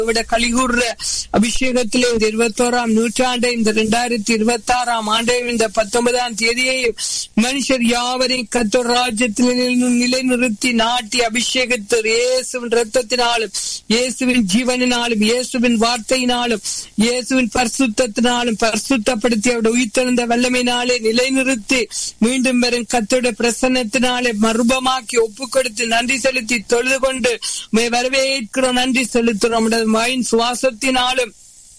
விட கலிகூர்ற அபிஷேகத்திலே இந்த இருபத்தோராம் நூற்றாண்டை இந்த இரண்டாயிரத்தி இருபத்தி ஆறாம் ஆண்டை இந்த பத்தொன்பதாம் தேதியை மனுஷர் யாவரையும் கத்தோர் ராஜ்யத்தில் நிலைநிறுத்தி நாட்டி அபிஷேகத்து இயேசுவின் ரத்தத்தினாலும் இயேசுவின் ஜீவனினாலும் இயேசுவின் வார்த்தையினாலும் இயேசுவின் பரிசுத்தத்தினாலும் பரிசுத்தப்படுத்தி அவருடைய உயிர்த்தெழுந்த வல்லமையினாலே நிலைநிறுத்தி மீண்டும் வரும் கத்தோட பிரசன்னத்தினாலே மறுபமாக்கி ஒப்பு கொடுத்து நன்றி செலுத்தி தொழுது கொண்டு உம்மை வரவேற்கிறோம் நன்றி செலுத்துறோம் உம்முடைய வாயின் சுவாசத்தினாலும்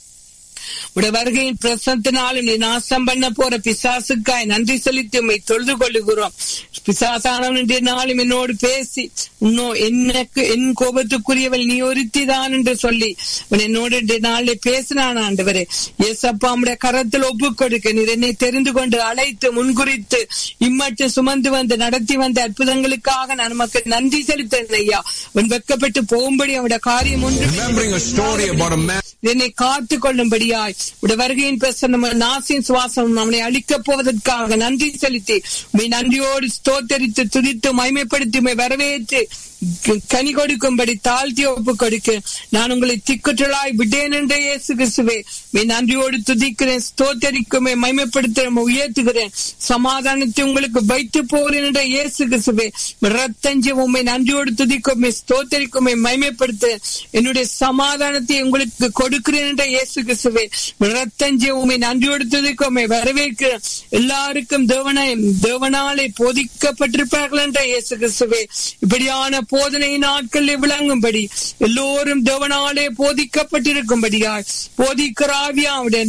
உடைய வருகையின் பிரசத்தினாலும் நீ நாசம் பண்ண போற பிசாசுக்காய் நன்றி செலுத்தி உண்மை தொழுது கொள்ளுகிறோம் பிசாசானவன் இன்றைய நாளும் என்னோடு பேசி இன்னும் எனக்கு என் கோபத்துக்குரியவள் நீ ஒருத்தி தான் என்று சொல்லி உன் என்னோடு இன்றைய நாளில் பேசினான் ஆண்டவரே ஏசப்பா உடைய கரத்தில் ஒப்பு கொடுக்க நீர் என்னை தெரிந்து கொண்டு அழைத்து முன்குறித்து இம்மட்டு சுமந்து வந்து நடத்தி வந்த அற்புதங்களுக்காக நான் நமக்கு நன்றி செலுத்தேன் ஐயா உன் வெக்கப்பட்டு போகும்படி அவருடைய காரியம் ஒன்று Remembering a story about a man என்னை காத்து கொள்ளும்படியாய் உடைய வருகையின் பிரசன்னம் நாசின் சுவாசம் அவனை அழிக்கப் போவதற்காக நன்றி செலுத்தி உம்மை நன்றியோடு ஸ்தோத்தரித்து துதித்து மகிமைப்படுத்தி உம்மை வரவேற்று கனி கொடுக்கும்படி தாழ்த்தி ஒப்பு கொடுக்க நான் உங்களை திக்குற்றலாய் விட்டேன் என்ற இயேசு கிறிஸ்துவே உம்மை நன்றியோடு துதிக்கிறேன் ஸ்தோத்தரிக்குமே மகிமைப்படுத்துகிறேன் உயர்த்துகிறேன் சமாதானத்தை உங்களுக்கு வைத்து போகிறேன் என்ற இயேசு கிறிஸ்துவே ரத்தஞ்சி உண்மை நன்றியோடு துதிக்குமே ஸ்தோத்தரிக்குமே மகிமைப்படுத்துகிறேன் என்னுடைய சமாதானத்தை உங்களுக்கு கொடுக்கிறேன் என்ற இயேசு கிறிஸ்துவே ரத்தஞ்சி உண்மை நன்றியோடு துதிக்குமே வரவேற்கிறேன் எல்லாருக்கும் தேவனை தேவனாலே போதிக்கப்பட்டிருப்பார்கள் என்ற இயேசு கிறிஸ்துவே இப்படியான போதனை நாட்களில் விளங்கும்படி எல்லோரும் தேவனாலே போதிக்கப்பட்டிருக்கும்படியாய் போதிக்கிறாவியா அவருடைய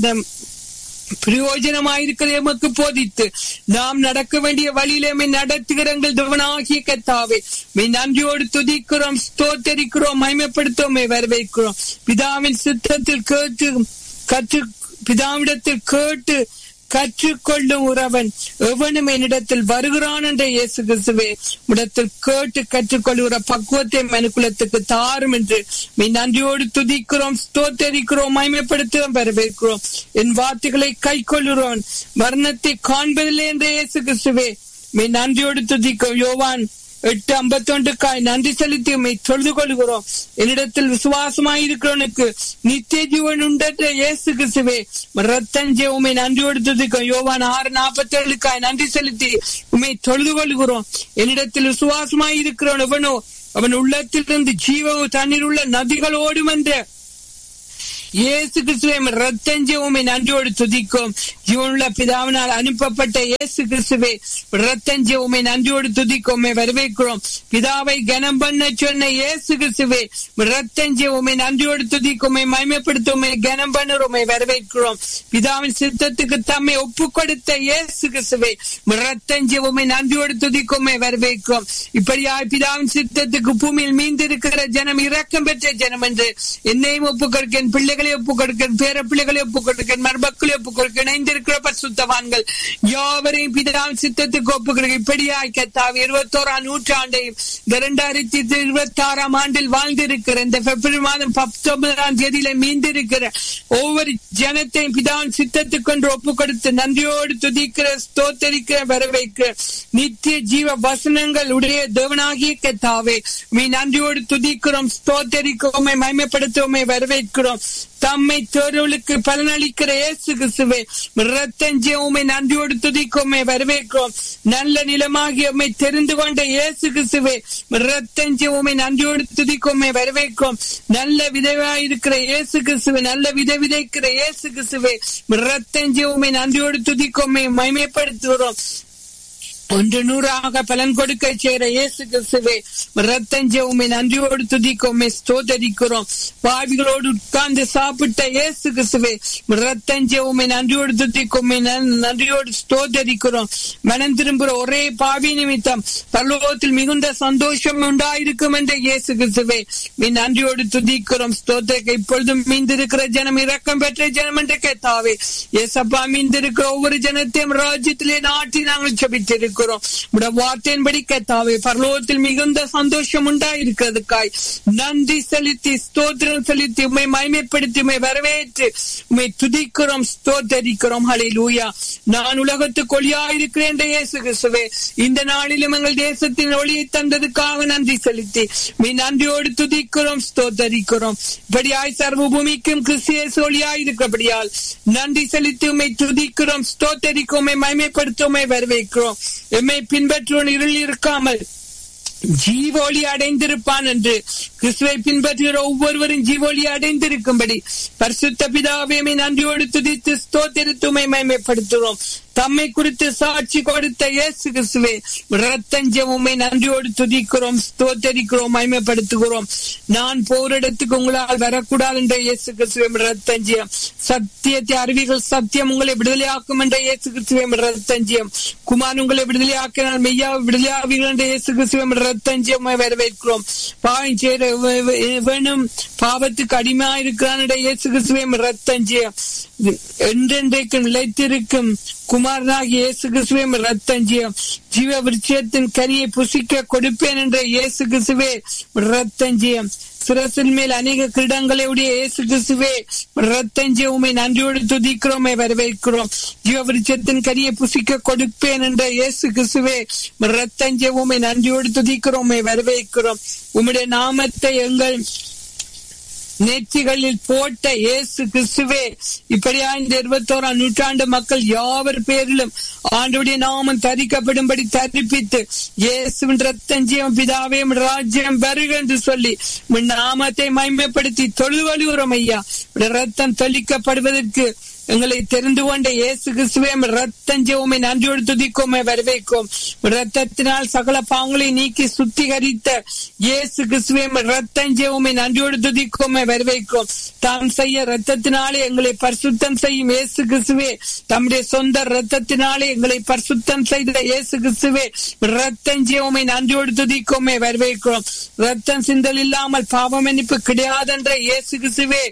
பிரயோஜனமாயிருக்கிற எமக்கு போதித்து நாம் நடக்க வேண்டிய வழியிலே மை நடத்துகிறங்கள் தேவனாகிய கத்தாவே மை நன்றியோடு துதிக்கிறோம் ஸ்தோத்தரிக்கிறோம் மகிமைப்படுத்துவோம் வரவேற்கிறோம் பிதாவின் சித்தத்தில் கேட்டு கற்று பிதாவிடத்தில் கேட்டு கற்றுக்கொள்ளும் உறவன் எவனும் என்னிடத்தில் வருகிறான் என்ற இயேசு கிறிஸ்துவே இடத்தில் கேட்டு கற்றுக்கொள்கிற பக்குவத்தை மனுக்குலத்துக்கு தாரும் என்று மெய் நன்றியோடு துதிக்கிறோம் ஸ்தோத்தரிக்கிறோம் மயமைப்படுத்துகிறோம் வரவேற்கிறோம் என் வார்த்தைகளை கை கொள்ளுறோம் மரணத்தை காண்பதில்லை என்ற இயேசு கிறிஸ்துவே மெய் நன்றியோடு துதிக்கும் யோவான் எட்டு ஐம்பத்தொண்டுக்காய் நன்றி செலுத்தி உண்மை தொழுது கொள்கிறோம் என்னிடத்தில் விசுவாசமாயிருக்கிறவனுக்கு நித்திய ஜீவன் உண்டற்ற இயேசு கிறிஸ்துவே ரத்தஞ்சே உண்மை நன்றியோடு துதிக்கும் யோவான் ஆறு நாற்பத்தி ஏழுக்காய் நன்றி செலுத்தி உண்மை தொழுது கொள்கிறோம் என்னிடத்தில் விசுவாசமாயிருக்கிறவன் எவனோ அவன் உள்ளத்திலிருந்து ஜீவ தண்ணீர் உள்ள நதிகள் ஓடும் என்ற இயேசு கிறிஸ்துவை ரத்தஞ்சே உண்மை நன்றியோடு துதிக்கும் ஜீவனுள்ள பிதாவினால் அனுப்பப்பட்ட இயேசு கிறிஸ்துவே ரத்தஞ்சே உண்மை நன்றியோடு துதிக்கும் உண்மை வரவேற்கிறோம் பிதாவை கனம் பண்ண சொன்ன இயேசு கிறிஸ்துவே ரத்தஞ்சே உண்மை நன்றியோடு துதிக்கும் உண்மை மயமைப்படுத்தும் உண்மை கனம் பண்ணுற உண்மை வரவேற்கிறோம் பிதாவின் சித்தத்துக்கு தம்மை ஒப்பு கொடுத்த இயேசு கிறிஸ்துவே ரத்தஞ்சே உண்மை நன்றியோடு துதிக்கும் உண்மை வரவேற்கிறோம் இப்படியாய் பிதாவின் சித்தத்துக்கு பூமியில் மீந்திருக்கிற ஜனம் இரக்கம் பெற்ற ஜனம் என்று என்னையும் ஒப்பு கொடுக்கேன் பிள்ளைகள் பிள்ளைகளை ஒப்புக் கொடுக்கிறேன் பேர பிள்ளைகளை ஒப்புக் கொடுக்கிறேன் மறுபக்களை ஒப்புக் கொடுக்கிறேன் இணைந்திருக்கிற பரிசுத்தவான்கள் யாவரையும் பிதாவின் சித்தத்துக்கு ஒப்புக் கொடுக்க இப்படியாய் கத்தாவி இருபத்தோராம் நூற்றாண்டையும் இந்த இரண்டாயிரத்தி இருபத்தி ஆறாம் ஆண்டில் வாழ்ந்திருக்கிற இந்த பிப்ரவரி மாதம் பத்தொன்பதாம் தேதியில மீந்திருக்கிற ஒவ்வொரு ஜனத்தையும் பிதாவின் சித்தத்துக்கு என்று ஒப்புக் கொடுத்து நன்றியோடு துதிக்கிற ஸ்தோத்தரிக்கிற வரவைக்கிற நித்திய ஜீவ வசனங்கள் உடைய தேவனாகிய கத்தாவே மீ நன்றியோடு துதிக்கிறோம் ஸ்தோத்தரிக்கிறோம் மயமைப்படுத்துவோமே வரவேற்கிறோம் தம்மை தேர்வுகளுக்கு பலனளிக்கிற இயேசு கிறிஸ்துவே ரத்தஞ்சே உமை நன்றியோடு துதிக்கோமே வரவேற்கிறோம் நல்ல நிலமாகி உம்மை தெரிந்து கொண்ட இயேசு கிறிஸ்துவே ரத்தஞ்சே உமை நன்றியோடு துதிக்கோமே வரவேற்கிறோம் நல்ல விதவாய் இருக்கிற இயேசு கிறிஸ்துவே நல்ல வித விதைக்கிற இயேசு கிறிஸ்துவே ரத்தஞ்சே உமை நன்றியோடு துதிக்கோமே மகிமைப்படுத்துகிறோம் ஒன்று நூறாக பலன் கொடுக்க சேர இயேசு கிறிஸ்துவே ரத்தஞ்ச உண்மை நன்றியோடு துதிக்கோமே ஸ்தோதரிக்கிறோம் பாவிகளோடு உட்கார்ந்து சாப்பிட்ட இயேசு கிறிஸ்துவே ரத்தஞ்ச உண்மை நன்றியோடு துதிக்கோமே நன்றியோடு ஸ்தோதரிக்கிறோம் மனம் திரும்புகிற ஒரே பாவி நிமித்தம் பரலோகத்தில் மிகுந்த சந்தோஷம் உண்டாயிருக்கும் என்ற இயேசு கிறிஸ்துவே மீ நன்றியோடு துதிக்கிறோம் ஸ்தோத்திரக்க இப்பொழுதும் மீந்திருக்கிற ஜனம் இரக்கம் பெற்ற ஜனம் என்று கேட்டாவே ஏசப்பா மீந்திருக்கிற ஒவ்வொரு ஜனத்தையும் ராஜ்யத்திலே நாட்டி நாங்கள் செபித்திருக்கிறோம் துதிக்கிறோம் உடைய வார்த்தையின்படி கத்தாவே பரலோகத்தில் மிகுந்த சந்தோஷம் உண்டாயிருக்கிறதுக்காய் நன்றி செலுத்தி ஸ்தோத்திரம் செலுத்தி உண்மை மயமைப்படுத்தி உண்மை வரவேற்று உண்மை துதிக்கிறோம் ஸ்தோத்தரிக்கிறோம் ஹலே லூயா நான் உலகத்துக்கு ஒளியாயிருக்கிறேன் என்ற இயேசு கிறிஸ்துவே இந்த நாளிலும் எங்கள் தேசத்தின் ஒளியை தந்ததுக்காக நன்றி செலுத்தி உம்மை நன்றியோடு துதிக்கிறோம் ஸ்தோத்தரிக்கிறோம் இப்படியாய் சர்வ பூமிக்கும் கிறிஸ்தியேசு ஒளியாயிருக்கிறபடியால் நன்றி செலுத்தி உண்மை துதிக்கிறோம் ஸ்தோத்தரிக்கும் உண்மை மயமைப்படுத்த உண்மை வரவேற்கிறோம் எம்மை பின்பற்றுவோன் இருள் இருக்காமல் ஜீவோலி அடைந்திருப்பான் என்று கிறிஸ்துவை பின்பற்றுகிற ஒவ்வொருவரும் ஜீவோலி அடைந்திருக்கும்படி பரிசுத்த பிதாவையுமே நன்றியோடு துதித்து ஸ்தோத்திரத்துமை மயமைப்படுத்துகிறோம் தம்மை குறித்து சாட்சி கொடுத்த இயேசு கிறிஸ்துவே ரத்தஞ்சமுமை நன்றியோடு துதிக்கிறோம் ஸ்தோத்தரிக்கிறோம் மயமைப்படுத்துகிறோம் நான் போரிடத்துக்கு உங்களால் வரக்கூடாது என்ற இயேசு கிறிஸ்துவே ரத்தஞ்சியம் சத்தியத்தை அறிவிகள் சத்தியம் உங்களை விடுதலையாக்கும் என்ற இயேசு கிறிஸ்துவே ரத்தஞ்சியம் குமார் உங்களை விடுதலையாக்கினால் மெய்யா விடுதலையாவீர்கள் என்ற இயேசு கிறிஸ்துவே ரத்தஞ்சியம் வரவேற்கிறோம் பாவம் சேர வேணும் பாவத்துக்கு அடிமையா இருக்கிறான் என்ற இயேசு கிறிஸ்துவே ரத்தஞ்சியம் என்றென்றைக்கும் நிலைத்திருக்கும் குமாரனாகிய இயேசு கிறிஸ்துவே ரத்தஞ்சியம் ஜீவ விருட்சத்தின் கனியை புசிக்க கொடுப்பேன் என்ற இயேசு கிறிஸ்துவே ரத்தஞ்சியம் சிரசின் மேல் அநேக கிரீடங்களை உடைய இயேசு கிறிஸ்துவே ரத்தஞ்சியவுமை நன்றியோடு துதிக்கிறோமே வரவேற்கிறோம் ஜீவ விருட்சத்தின் கனியை புசிக்க கொடுப்பேன் என்ற இயேசு கிறிஸ்துவே ரத்தஞ்சியவுமை நன்றியோடு துதிக்கிறோமே வரவேற்கிறோம் உம்முடைய நாமத்தை எங்கள் நெற்றிகளில் போட்ட இயேசு கிறிஸ்துவே இப்படியா இந்த இருபத்தோராம் நூற்றாண்டு மக்கள் யாவர் பேரிலும் ஆண்டுடைய நாமம் தரிக்கப்படும்படி தரிப்பித்து இயேசுவின் ரத்தஞ்சியம் பிதாவையும் ராஜ்யம் வருக என்று சொல்லி உன் நாமத்தை மைமைப்படுத்தி தொழுவழுகிறோம் ஐயா ரத்தம் தெளிக்கப்படுவதற்கு எங்களை தெரிந்து கொண்ட இயேசு கிறிஸ்துவே ரத்தஞ்சவுமை நன்றியோடு துதிக்கோமே வரவேற்கும் ரத்தத்தினால் சகல பாவங்களை நீக்கி சுத்திகரித்த இயேசு கிறிஸ்துவே ரத்தஞ்சவுமை நன்றியோடு துதிக்கோமே வரவேற்கும் தாம் செய்ய ரத்தத்தினாலே எங்களை பரிசுத்தம் செய்யும் இயேசு கிறிஸ்துவே தம்முடைய சொந்த ரத்தத்தினாலே எங்களை பரிசுத்தம் செய்த இயேசு கிறிஸ்துவே ரத்தஞ்சவுமை நன்றியோடு துதிக்கோமே வரவேற்கிறோம் ரத்தம் சிந்தல் இல்லாமல் பாவம் மன்னிப்பு கிடையாதென்ற இயேசு கிறிஸ்துவே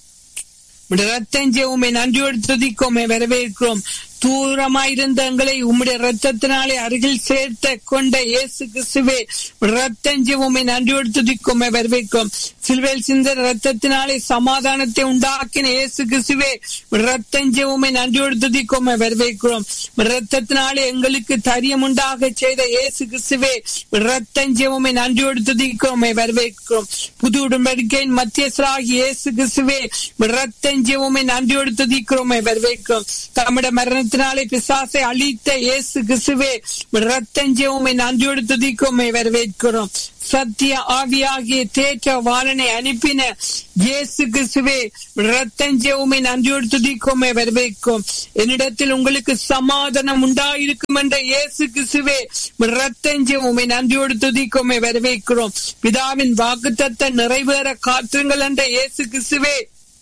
ரத்தஞ்சவுமை நன்றியோடு துதிக்கோமே வரவேற்கிறோம் தூரமாயிருந்த எங்களை உம்முடைய ரத்தத்தினாலே அருகில் சேர்த்த கொண்ட இயேசு கிறிஸ்துவே ரத்தஞ்சவுமை நன்றியோடு துதிக்கோமே வரவேற்கும் சில்வேல் சிந்த ரத்தத்தினாலே சமாதானத்தை உண்டாக்கின இயேசு கிறிஸ்துவே ரத்தஞ்சவுமை நன்றியோடு துதிக்கோமே வரவேற்கிறோம் ரத்தத்தினாலே எங்களுக்கு தரியம் உண்டாக செய்த இயேசு கிறிஸ்துவே ரத்தஞ்சவுமை நன்றியோடு துதிக்கோமே வரவேற்கிறோம் புது உடன்படிக்கையின் மத்தியஸ்தராகி இயேசு கிறிஸ்துவே ரத்தஞ்சவுமை நன்றியோடு துதிக்கிறோமே வரவேற்கிறோம் தம்முடைய மரண ரத்தத்தினாலே பிசாசை அழித்த இயேசு கிறிஸ்துவே ரத்தஞ்சவுமை நன்றியோடு துதிக்கோமை வரவேற்கிறோம் சத்திய ஆவியாகிய தேற்ற வாலனை அனுப்பின இயேசு கிறிஸ்துவே ரத்தஞ்சவுமை நன்றியோடு துதிக்கோமை வரவேற்கும் என்னிடத்தில் உங்களுக்கு சமாதானம் உண்டாயிருக்கும் என்ற இயேசு கிறிஸ்துவே ரத்தஞ்சவுமை நன்றியோடு துதிக்கோமை வரவேற்கிறோம் பிதாவின் வாக்குத்தத்தை நிறைவேற காத்துங்கள் என்ற இயேசு கிறிஸ்துவே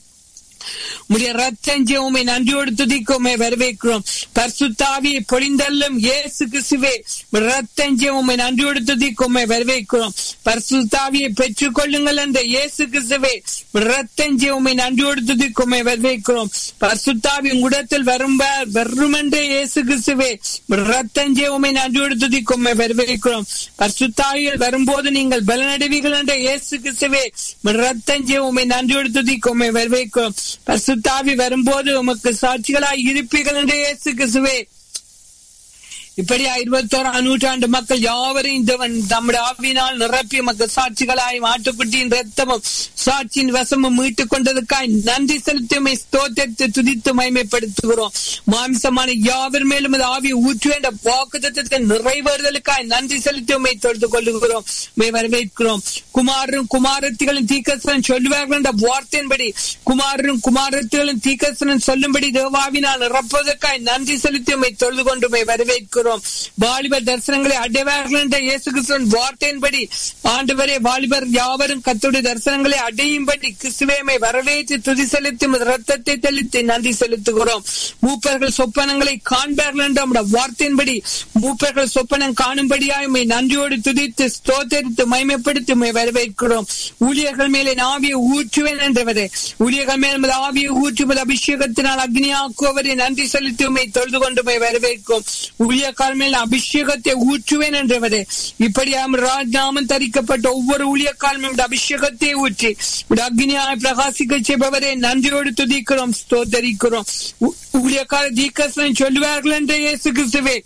உடைய ரத்தஞ்சவுமை நன்றியோடு துதிக்கோமே வரவேற்கிறோம் பர்சுத்தாவியை பொழிந்தல்லும் இயேசு கிறிஸ்துவே ரத்தஞ்சவுமை நன்றியோடு துதிக்கோமே வரவேற்கிறோம் பர்சுத்தாவியை பெற்றுக் கொள்ளுங்கள் என்ற இயேசு கிறிஸ்துவே ரத்தஞ்சவுமை நன்றியோடு துதிக்கோமே வரவேற்கிறோம் பர்சுத்தாவி உங்களிடத்தில் வரும் வரும் என்ற இயேசு கிறிஸ்துவே ரத்தஞ்சவுமை நன்றியோடு துதிக்கோமே வரவேற்கிறோம் பர்சுத்தாவியில் வரும்போது நீங்கள் பலனடைவீர்கள் என்ற இயேசு கிறிஸ்துவே ரத்தஞ்சவுமை நன்றியோடு துதிக்கோமே வரவேற்கிறோம் பசுத்தாவி வரும்போது உமக்கு சாட்சிகளாய் இருப்பீர்கள் என்று இயேசு கிறிஸ்துவே இப்படியா இருபத்தோராம் நூற்றாண்டு மக்கள் யாவரையும் தேவன் தம்முடைய ஆவினால் நிரப்பி மக்கள் சாட்சிகளாய் மாட்டுக்குட்டியின் ரத்தமும் சாட்சியின் வசமும் மீட்டுக் கொண்டதுக்காய் நன்றி செலுத்தியுமை ஸ்தோத்திரத்தை துதித்து மயமைப்படுத்துகிறோம் மாமிசமான யாவர் மேலும் அது ஆவி ஊற்று என்ற வாக்குத்தத்தை நிறைவேறுதலுக்காய் நன்றி செலுத்தியுமை தொழுது கொள்ளுகிறோம் மே வரவேற்கிறோம் குமாரரும் குமாரத்திகளும் தீக்கசனம் சொல்லுவார்கள் என்ற வார்த்தையின்படி குமாரரும் குமாரத்திகளும் தீக்கசனம் சொல்லும்படி தேவாவினால் நிரப்புவதற்காய் நன்றி செலுத்தியுமை தொழுது கொண்டுமை வரவேற்கிறோம் வாலிபர் தரிசனங்களை அடைவார்கள் என்ற இயேசு கிறிஸ்துவின் வார்த்தையின்படி ஆண்டவரே வாலிபர் யாவரும் கத்துடைய தரிசனங்களை அடையும்படி கிறிஸ்துவேமை வரவேற்று துதி செலுத்தும் ரத்தத்தை தெளித்து நன்றி செலுத்துகிறோம் மூப்பர்கள் சொப்பனங்களை காண்பார்கள் என்ற நம்முடைய வார்த்தையின்படி மூப்பர்கள் சொப்பனம் காணும்படியாய் உம்மை நன்றியோடு துதித்து ஸ்தோத்தரித்து மைமைப்படுத்தி உம்மை வரவேற்கிறோம் ஊழியர்கள் மேலே ஆவியை ஊற்றுவேன் என்றவரே ஊழியர்கள் மேல் ஆவியை ஊற்றுவது அபிஷேகத்தினால் அக்னியாக்குவரை நன்றி செலுத்தி உம்மை தொழுது கொண்டு உம்மை வரவேற்கும் ஊழிய ஊழியக்காரன் மேல் அபிஷேகத்தை ஊற்றுவேன் என்றவரே இப்படியாம் ராஜ்நாமம் தரிக்கப்பட்ட ஒவ்வொரு ஊழியக்காரனும் அபிஷேகத்தை ஊற்றி உம்முடைய அக்னியாய் பிரகாசிக்க செய்பவரே நன்றியோடு துதிக்கிறோம் ஸ்தோத்தரிக்கிறோம் ஊ- ஊழியக்கார தீக்கசன் சொல்லுவார்கள் என்ற இயேசு கிறிஸ்துவே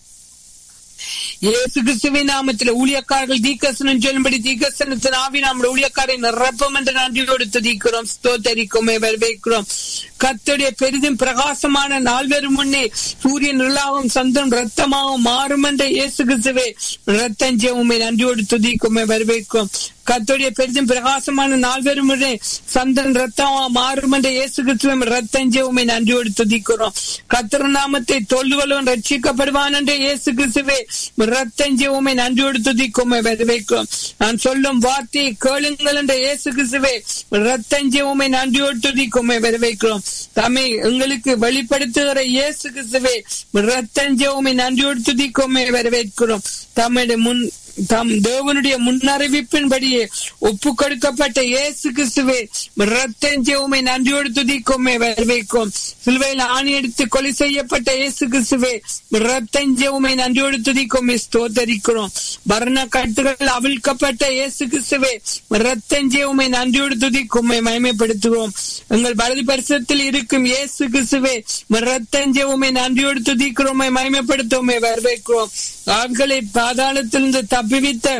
இயேசு கிறிஸ்துவின் நாமத்தில் ஊழியக்காரர்கள் தீக்கசனம் சொல்லும்படி தீக்கசனத்தின் ஆவி நம்முடைய ஊழியக்காரை நிரப்பம் என்று நன்றியோடு துதிக்கிறோம் ஸ்தோத்தரிக்கோமே வரவேற்கிறோம் கத்துடைய பெரிதும் பிரகாசமான நால்வரும் முன்னே சூரியன் நிலாவும் சந்திரன் ரத்தமாகவும் மாறும் என்ற இயேசு கிறிஸ்துவே ரத்தஞ்சவுமே நன்றியோடு துதிக்குமே வரவேற்கிறோம் கத்துடைய பெரிதும் பிரகாசமான நால்வரும் முன்னே சந்திரன் ரத்தமா மாறும் என்ற இயேசு கிறிஸ்துவை ரத்தஞ்சவுமே நன்றியோடு துதிக்கிறோம் கத்திர நாமத்தை தொல்லுவலும் ரட்சிக்கப்படுவான் என்ற இயேசு கிறிஸ்துவே ரத்தஞ்சவுமே நன்றியோடு துதிக்குமே வரவேற்கிறோம் நான் சொல்லும் வார்த்தையை கேளுங்கள் என்ற இயேசு கிறிஸ்துவே ரத்தஞ்சவுமே நன்றியோடு துதிக்குமே வரவேற்கிறோம் தம்மை எங்களுக்கு வெளிப்படுத்துகிற இயேசு கிறிஸ்துவே ரத்தஞ்சவுமே நன்றியோடு துதிக்குமே வரவேற்கிறோம் தம்முடைய முன் தம் தேவனுடைய முன்னறிவிப்பின்படியே ஒப்பு கொடுக்கப்பட்ட இயேசு கிறிஸ்துவே ரத்தஞ்சவுமே நன்றியோடு துதிக்குமே வரவேற்கும் சிலுவையில் ஆணி எடுத்து கொலை செய்யப்பட்ட இயேசு கிறிஸ்துவே ரத்தஞ்சவுமே நன்றியோடு துதிக்குமே ஸ்தோத்தரிக்கிறோம் வர்ண கட்டுகள் அவிழ்க்கப்பட்ட இயேசு கிறிஸ்துவே ரத்தஞ்சவுமே நன்றியோடு துதிக்குமே மயமைப்படுத்துவோம் எங்கள் வலது பரிசத்தில் இருக்கும் இயேசு கிறிஸ்துவே ரத்தஞ்சவுமே நன்றியோடு துதிக்கிறோமே மயமைப்படுத்துவோமே வரவேற்கிறோம் ஆண்களை பாதாளத்திலிருந்து தப்பிவித்த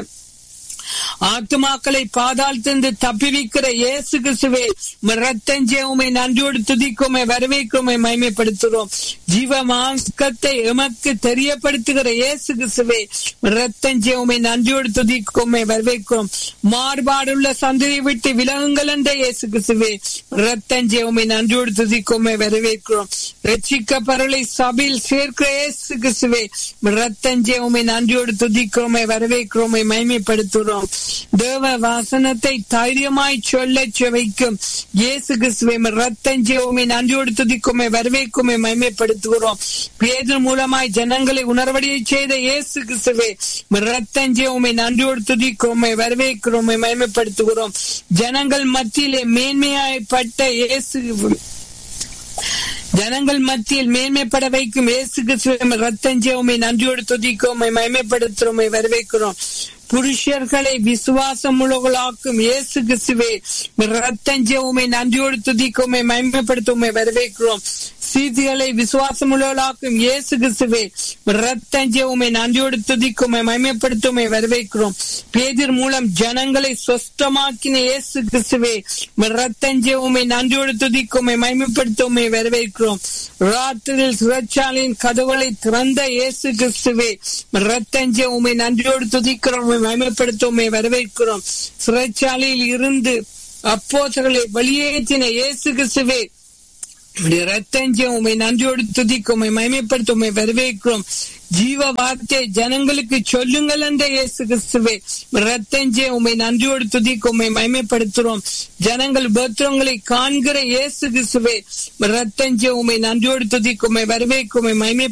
ஆத்துமாக்களை பாதாளத்திலிருந்து தப்பிவிக்கிற இயேசு கிறிஸ்துவே ரத்தஞ்சேவுமை நன்றியோடு துதிக்குமே வரவேற்குமே மகிமைப்படுத்துகிறோம் ஜீவ மார்க்கத்தை எமக்கு தெரியப்படுத்துகிற இயேசு கிறிஸ்துவே ரத்தஞ்சேவுமை நன்றியோடு துதிக்குமே வரவேற்கிறோம் மாறுபாடுள்ள சந்ததியை விட்டு விலகுங்கள் என்ற இயேசு கிறிஸ்துவே ரத்தஞ்சேவுமை நன்றியோடு துதிக்குமே வரவேற்கிறோம் ரட்சிக்க பரலை சபையில் சேர்க்கிற இயேசு கிறிஸ்துவே ரத்தஞ்சேவுமை நன்றியோடு துதிக்கிறோமே வரவேற்கிறோமே மகிமைப்படுத்துகிறோம் தேவ வாசனத்தை தைரியமாய் சொல்ல வைக்கும் இயேசு கிறிஸ்துவை ரத்தஞ்சேவுமே நன்றியோடு துதிக்குமே வரவேற்குமே மகிமைப்படுத்துகிறோம் பேதர் மூலமாய் ஜனங்களை உணர்வடைய செய்த இயேசு கிறிஸ்துவே ரத்தஞ்சேவுமே நன்றியோடு துதிக்கிறோமே வரவேற்கிறோமே மகிமைப்படுத்துகிறோம் ஜனங்கள் மத்தியிலே மேன்மையாய்ப்பட்ட இயேசு ஜனங்கள் மத்தியில் மேன்மைப்பட வைக்கும் இயேசு கிறிஸ்துவை ரத்தஞ்சேவுமை நன்றியோடு துதிக்கோமை மயமைப்படுத்துறோமை வரவேற்கிறோம் புருஷர்களை விசுவாசம் உள்ளவர்களாக்கும் இயேசு கிறிஸ்துவே ரத்தஞ்சேவுமை நன்றியோடு துதிக்கோமை மயமைப்படுத்துவோமை வரவேற்கிறோம் சீதிகளை விசுவாசம் உள்ளவர்களாக்கும் இயேசு கிறிஸ்துவே ரத்தஞ்சேவுமை நன்றியோடு துதிக்குமை மயமைப்படுத்துவோமை வரவேற்கிறோம் பேதிர் மூலம் ஜனங்களை சொஸ்தமாக்கின இயேசு கிறிஸ்துவே ரத்தஞ்சேவுமை நன்றியோடு துதிக்குமை மயமைப்படுத்துவோமை வரவேற்கிறோம் ராத்திரியில் சிறைச்சாலையின் கதவுகளை திறந்த இயேசு கிறிஸ்துவே ரத்தஞ்சேவுமை நன்றியோடு துதிக்கிறோம் மயமைப்படுத்துவோமை வரவேற்கிறோம் சிறைச்சாலையில் இருந்து அப்போசர்களை வெளியேற்றின இயேசு கிறிஸ்துவே ரத்தஞ்சம் உமை நன்றியோடு துதிக்கும் உமை மயமைப்படுத்த உமை வரவேற்கிறோம் ஜீவ வார்த்தை ஜனங்களுக்கு சொல்லுங்கள் என்ற இயேசு கிறிஸ்துவே ரத்தஞ்சே உமை நன்றியோடு துதிக்கும் உமை மயமைப்படுத்துறோம் ஜனங்கள் பத்திரங்களை காண்கிற இயேசு கிறிஸ்துவே ரத்தஞ்சே உமை நன்றியோடு துதிக்கும் உமை வரவேற்கும் உமை மயமை